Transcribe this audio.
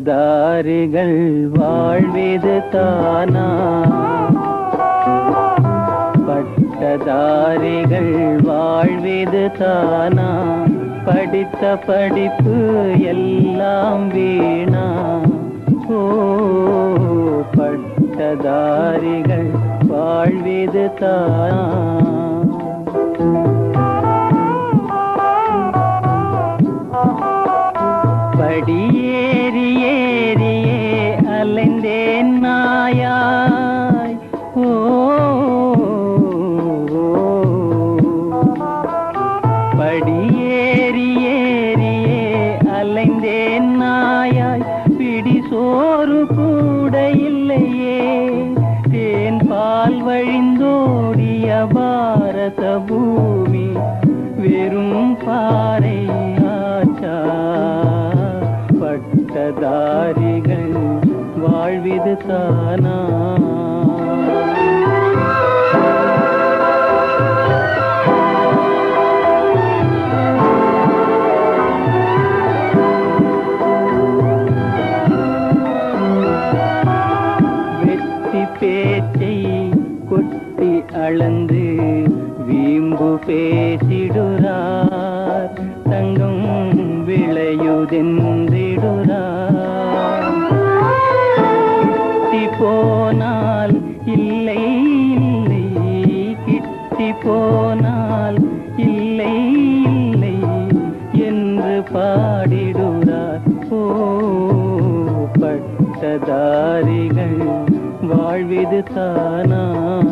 பட்டதாரிகள் வாழ்விது தானா பட்டதாரிகள் வாழ்விது தானா படித்த படிப்பு எல்லாம் வீணா ஓ பட்டதாரிகள் வாழ்விது தானா படியேறி ஏறியே அலைந்தேன் நாயாய் ஓ படியேறி ஏறியே அலைந்தேன் நாயாய் பிடி சோறு கூட இல்லையே தேன் பால் வழிந்தோடிய பாரத பூமி வெறும் பாறை ஆச்சா பட்டதாரிகள் வாழ்விது தானா வெற்றி பேச்சை கொட்டி அளந்து வீம்பு பேசிடுறார் தங்கம் விளையுதென்றிடுறார் கிட்டி போனால் இல்லை இல்லை கிட்டி போனால் இல்லை இல்லை என்று பாடிடுறார் ஓ பட்டதாரிகள் வாழ்விது தானா